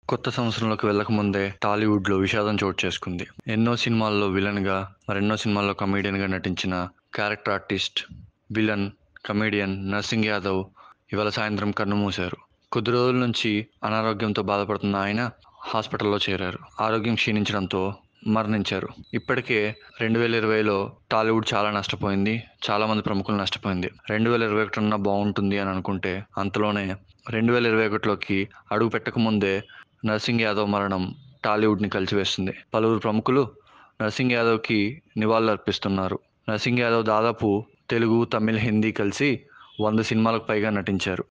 కొత్త సంవత్సరంలోకి వెళ్ళకముందే టాలీవుడ్లో విషాదం చోటు చేసుకుంది ఎన్నో సినిమాల్లో విలన్గా మరెన్నో సినిమాల్లో కమేడియన్గా నటించిన character artist villain comedian Narsing Yadav ఇవాళ సాయంత్రం కన్నుమూశారు కొద్ది రోజుల నుంచి అనారోగ్యంతో బాధపడుతున్న ఆయన హాస్పిటల్లో చేరారు ఆరోగ్యం క్షీణించడంతో మరణించారు ఇప్పటికే రెండు వేల ఇరవైలో టాలీవుడ్ చాలా నష్టపోయింది చాలా మంది ప్రముఖులు నష్టపోయింది రెండు వేల ఇరవై ఒకటి అన్నా బాగుంటుంది అని అనుకుంటే అంతలోనే రెండు వేల ఇరవై ఒకటిలోకి అడుగు పెట్టకముందే నర్సింగ్ యాదవ్ మరణం టాలీవుడ్ని కలిసివేస్తుంది పలువురు ప్రముఖులు నర్సింగ్ యాదవ్కి నివాళులు అర్పిస్తున్నారు నర్సింగ్ యాదవ్ దాదాపు తెలుగు తమిళ్ హిందీ కలిసి వంద సినిమాలకు పైగా నటించారు